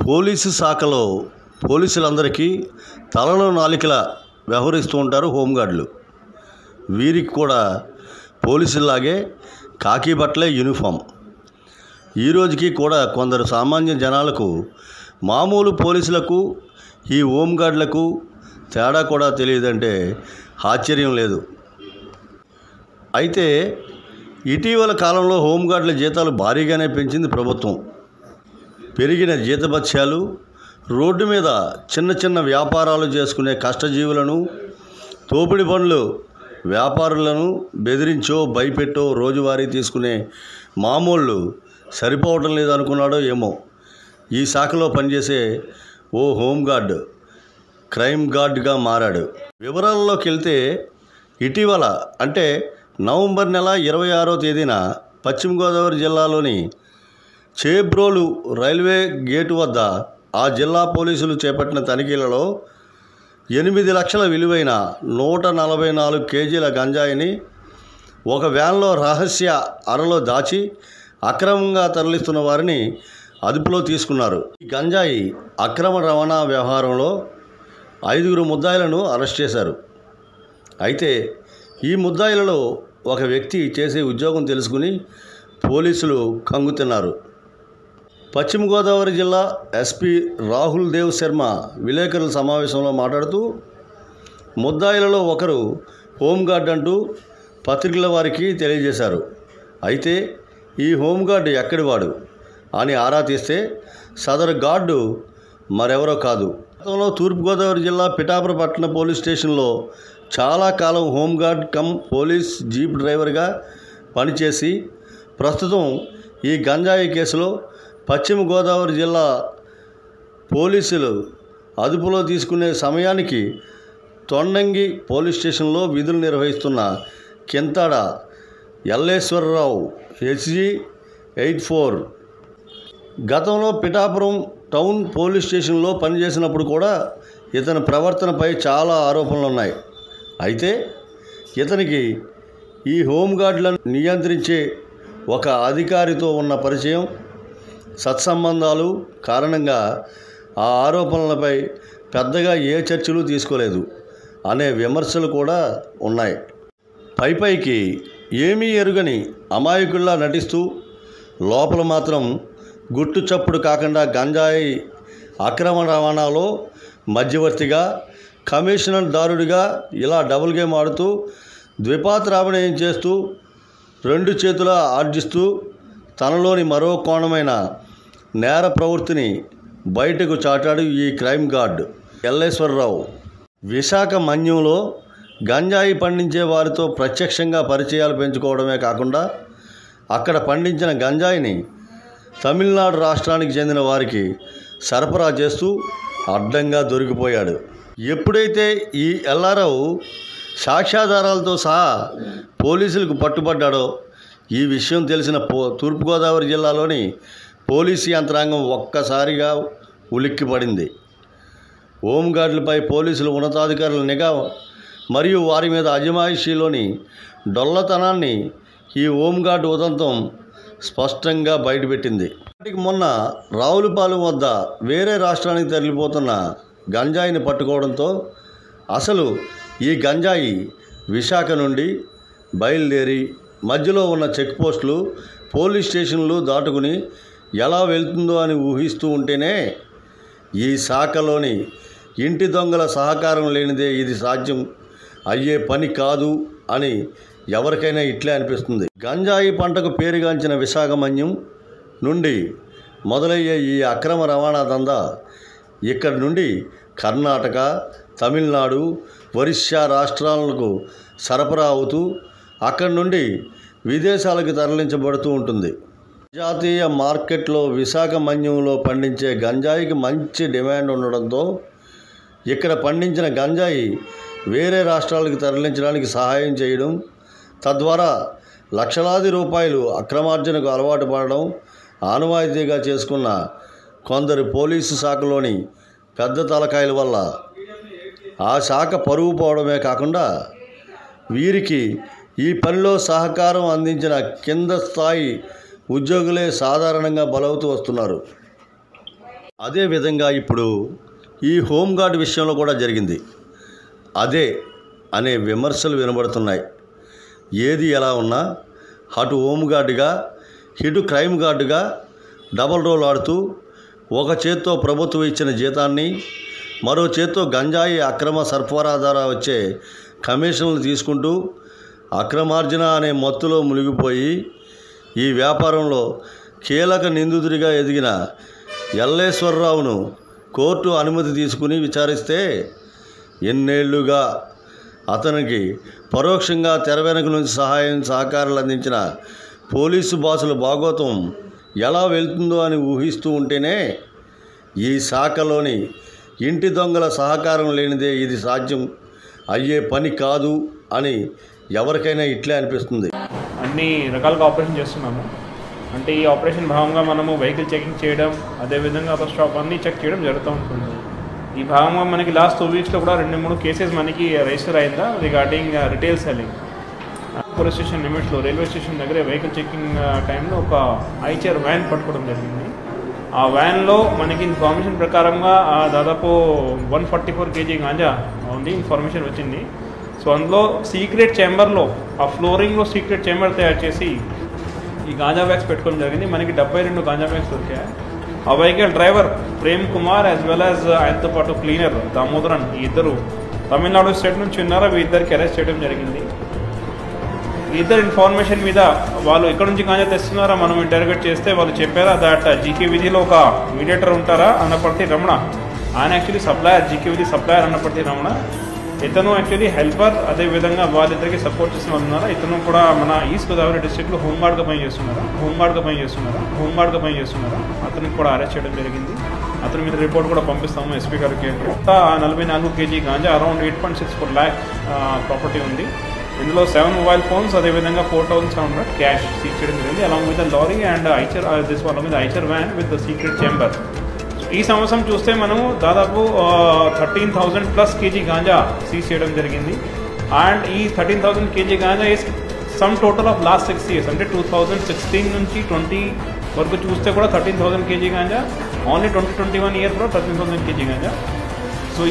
police శాఖలో పోలీసులందరికీ తలలో నాలికల వ్యవహరిస్తూ ఉంటారు హోంగార్డులు వీరికి కూడా పోలీసుల్లాగే కాకి బట్టలే యూనిఫామ్ ఈ రోజుకి కూడా కొందరు సామాన్య జనాలకు మామూలు పోలీసులకు ఈ హోంగార్డులకు తేడా కూడా తెలియదంటే ఆశ్చర్యం లేదు అయితే ఇటీవల కాలంలో హోంగార్డుల జీతాలు భారీగానే పెంచింది ప్రభుత్వం పెరిగిన జీతభత్యాలు రోడ్డు మీద చిన్న చిన్న వ్యాపారాలు చేసుకునే కష్టజీవులను తోపిడి పనులు వ్యాపారులను బెదిరించో భయపెట్టో రోజువారీ తీసుకునే మామూళ్ళు సరిపోవటం లేదు అనుకున్నాడో ఏమో ఈ శాఖలో పనిచేసే ఓ హోంగార్డ్ క్రైమ్ గార్డ్గా మారాడు వివరాల్లోకి వెళ్తే ఇటీవల అంటే నవంబర్ నెల ఇరవై ఆరో తేదీన పశ్చిమ గోదావరి జిల్లాలోని చేబ్రోలు రైల్వే గేటు వద్ద ఆ జిల్లా పోలీసులు చేపట్టిన తనిఖీలలో ఎనిమిది లక్షల విలువైన నూట నలభై నాలుగు కేజీల గంజాయిని ఒక వ్యాన్లో రహస్య అరలో దాచి అక్రమంగా తరలిస్తున్న వారిని అదుపులో తీసుకున్నారు ఈ గంజాయి అక్రమ రవాణా వ్యవహారంలో ఐదుగురు ముద్దాయిలను అరెస్ట్ చేశారు అయితే ఈ ముద్దాయిలలో ఒక వ్యక్తి చేసే ఉద్యోగం తెలుసుకుని పోలీసులు కంగుతిన్నారు పశ్చిమ గోదావరి జిల్లా ఎస్పీ రాహుల్ దేవ్ శర్మ విలేకరుల సమావేశంలో మాట్లాడుతూ ముద్దాయిలలో ఒకరు హోంగార్డ్ అంటూ పత్రికల వారికి తెలియజేశారు అయితే ఈ హోంగార్డ్ ఎక్కడివాడు అని ఆరా తీస్తే సదరు గార్డు మరెవరో కాదు గతంలో తూర్పుగోదావరి జిల్లా పిఠాపురపట్నం పోలీస్ స్టేషన్లో చాలా కాలం హోంగార్డ్ కమ్ పోలీస్ జీప్ డ్రైవర్గా పనిచేసి ప్రస్తుతం ఈ గంజాయి కేసులో పశ్చిమ గోదావరి జిల్లా పోలీసులు అదుపులో తీసుకునే సమయానికి తొండంగి పోలీస్ స్టేషన్లో విధులు నిర్వహిస్తున్న Kinthada Elleswararao HG eight four గతంలో పిఠాపురం టౌన్ పోలీస్ స్టేషన్లో పనిచేసినప్పుడు కూడా ఇతని ప్రవర్తనపై చాలా ఆరోపణలు ఉన్నాయి అయితే ఇతనికి ఈ హోంగార్డులను నియంత్రించే ఒక అధికారితో ఉన్న పరిచయం సత్సంబంధాలు కారణంగా ఆ ఆరోపణలపై పెద్దగా ఏ చర్చలు తీసుకోలేదు అనే విమర్శలు కూడా ఉన్నాయి పైపైకి ఏమీ ఎరుగని అమాయకుల్లా నటిస్తూ లోపల మాత్రం గుట్టు చప్పుడు కాకుండా గంజాయి అక్రమ రవాణాలో మధ్యవర్తిగా కమిషనర్ దారుడిగా ఇలా డబుల్ గేమ్ ఆడుతూ ద్విపాత్రాభినయం చేస్తూ రెండు చేతుల ఆర్జిస్తూ తనలోని మరో కోణమైన నేర ప్రవృత్తిని బయటకు చాటాడు ఈ క్రైమ్ గార్డ్ ఎల్లేశ్వరరావు విశాఖ మన్యంలో గంజాయి పండించే వారితో ప్రత్యక్షంగా పరిచయాలు పెంచుకోవడమే కాకుండా అక్కడ పండించిన గంజాయిని తమిళనాడు రాష్ట్రానికి చెందిన వారికి సరఫరా చేస్తూ అడ్డంగా దొరికిపోయాడు ఎప్పుడైతే ఈ ఎల్లారావు సాక్ష్యాధారాలతో సహా పోలీసులకు పట్టుబడ్డాడో ఈ విషయం తెలిసిన పో తూర్పుగోదావరి జిల్లాలోని పోలీసు యంత్రాంగం ఒక్కసారిగా ఉలిక్కిపడింది హోంగార్డులపై పోలీసులు ఉన్నతాధికారుల నిఘా మరియు వారి మీద అజమాయిషీలోని డొల్లతనాన్ని ఈ హోంగార్డు ఉదంతం స్పష్టంగా బయటపెట్టింది వాటికి మొన్న రావులపాలెం వద్ద వేరే రాష్ట్రానికి తరలిపోతున్న గంజాయిని పట్టుకోవడంతో అసలు ఈ గంజాయి విశాఖ నుండి బయలుదేరి మధ్యలో ఉన్న చెక్ పోస్టులు పోలీస్ స్టేషన్లు దాటుకుని ఎలా వెళ్తుందో అని ఊహిస్తూ ఉంటేనే ఈ శాఖలోని ఇంటి దొంగల సహకారం లేనిదే ఇది సాధ్యం అయ్యే పని కాదు అని ఎవరికైనా ఇట్లే అనిపిస్తుంది గంజాయి పంటకు పేరుగాంచిన విశాఖమన్యం నుండి మొదలయ్యే ఈ అక్రమ రవాణా దందా ఇక్కడి నుండి కర్ణాటక తమిళనాడు ఒరిస్సా రాష్ట్రాలకు సరఫరా అవుతూ అక్కడి నుండి విదేశాలకు తరలించబడుతూ ఉంటుంది జాతీయ మార్కెట్లో విశాఖ మన్యంలో పండించే గంజాయికి మంచి డిమాండ్ ఉండడంతో ఇక్కడ పండించిన గంజాయి వేరే రాష్ట్రాలకు తరలించడానికి సహాయం చేయడం తద్వారా లక్షలాది రూపాయలు అక్రమార్జనకు అలవాటు పడడం ఆనవాయితీగా చేసుకున్న కొందరు పోలీసు శాఖలోని పెద్ద తలకాయల వల్ల ఆ శాఖ పరువు పోవడమే కాకుండా వీరికి ఈ పనిలో సహకారం అందించిన కింద స్థాయి ఉద్యోగులే సాధారణంగా బలవుతూ వస్తున్నారు అదేవిధంగా ఇప్పుడు ఈ హోంగార్డ్ విషయంలో కూడా జరిగింది అదే అనే విమర్శలు వినబడుతున్నాయి ఏది ఎలా ఉన్నా అటు హోంగార్డుగా ఇటు క్రైమ్ గార్డుగా డబల్ రోల్ ఆడుతూ ఒక చేత్తో ప్రభుత్వం ఇచ్చిన జీతాన్ని మరో చేత్తో గంజాయి అక్రమ సరఫరా ద్వారా వచ్చే కమిషన్లు తీసుకుంటూ అక్రమార్జన అనే మత్తులో మునిగిపోయి ఈ వ్యాపారంలో కీలక నిందితుడిగా ఎదిగిన ఎల్లేశ్వరరావును కోర్టు అనుమతి తీసుకుని విచారిస్తే ఎన్నేళ్లుగా అతనికి పరోక్షంగా తెర వెనక నుంచి సహాయం సహకారాలు అందించిన పోలీసు బాసుల భాగోతం ఎలా వెళ్తుందో అని ఊహిస్తూ ఉంటేనే ఈ శాఖలోని ఇంటి దొంగల సహకారం లేనిదే ఇది సాధ్యం అయ్యే పని కాదు అని ఎవరికైనా ఇట్లే అనిపిస్తుంది అన్ని రకాలుగా ఆపరేషన్ చేస్తున్నాము అంటే ఈ ఆపరేషన్ భాగంగా మనము వెహికల్ చెకింగ్ చేయడం అదేవిధంగా అదర్ స్టాప్ అన్నీ చెక్ చేయడం జరుగుతూ ఉంటుంది ఈ భాగంగా మనకి లాస్ట్ టూ వీక్స్లో కూడా రెండు మూడు కేసెస్ మనకి రిజిస్టర్ అయిందా regarding retail selling police station లిమిట్స్లో రైల్వే స్టేషన్ దగ్గర వెహికల్ చెకింగ్ టైంలో ఒక ఐచర్ వ్యాన్ పట్టుకోవడం జరిగింది ఆ వ్యాన్లో మనకి ఇన్ఫర్మేషన్ ప్రకారంగా ఆ దాదాపు one forty four kg ganja ఉంది ఇన్ఫర్మేషన్ వచ్చింది సో అందులో సీక్రెట్ చేంబర్లో ఆ ఫ్లోరింగ్లో సీక్రెట్ చేంబర్ తయారు చేసి ఈ గాంజా బ్యాగ్స్ పెట్టుకోవడం జరిగింది మనకి డెబ్బై రెండు గాంజా బ్యాగ్స్ దొరికాయి ఆ vehicle driver Prem Kumar as well as ఆయనతో పాటు క్లీనర్ దామోదరన్ ఈ ఇద్దరు తమిళనాడు స్టేట్ నుంచి ఉన్నారో ఈ ఇద్దరికి అరెస్ట్ చేయడం జరిగింది ఈ ఇద్దరు ఇన్ఫర్మేషన్ మీద వాళ్ళు ఎక్కడి నుంచి గాంజా తెస్తున్నారో మనం ఇంటర్గేట్ చేస్తే వాళ్ళు చెప్పారా దట్ జీకే విధిలో ఒక మీడియేటర్ ఉంటారా అన్నప్పటి రమణ ఆయన యాక్చువల్లీ సప్లయర్ జీకే విధి సప్లయర్ అన్నప్పటి రమణ ఇతను యాక్చువల్లీ హెల్పర్ అదే విధంగా వాళ్ళిద్దరికి సపోర్ట్ చేసిన వాళ్ళు ఉన్నారా ఇతను కూడా మన ఈస్ట్ గోదావరి డిస్ట్రిక్ట్లో హోంగార్డ్గా పనిచేస్తున్నారా హోంగార్డ్గా పనిచేస్తున్నారా హోంగార్డ్గా పనిచేస్తున్నారా అతనికి కూడా అరెస్ట్ చేయడం జరిగింది అతని మీద రిపోర్ట్ కూడా పంపిస్తాము ఎస్పీ గారికి ఆ నలభై నాలుగు kg ganja around eight point six four lakh property ఉంది ఇందులో సెవెన్ మొబైల్ ఫోన్స్ అదేవిధంగా four thousand seven hundred cash seize చేయడం జరిగింది along with lorry and Eicher this one with Eicher van with secret chamber ఈ సంవత్సరం చూస్తే మనము దాదాపు thirteen thousand plus kg ganja seize చేయడం జరిగింది అండ్ ఈ thirteen thousand kg ganja is sum total of last six years అంటే టూ థౌజండ్ సిక్స్టీన్ నుంచి ట్వంటీ వరకు చూస్తే కూడా thirteen thousand kg ganja only twenty twenty one year కూడా థర్టీన్ థౌసండ్ కేజీ గాంజా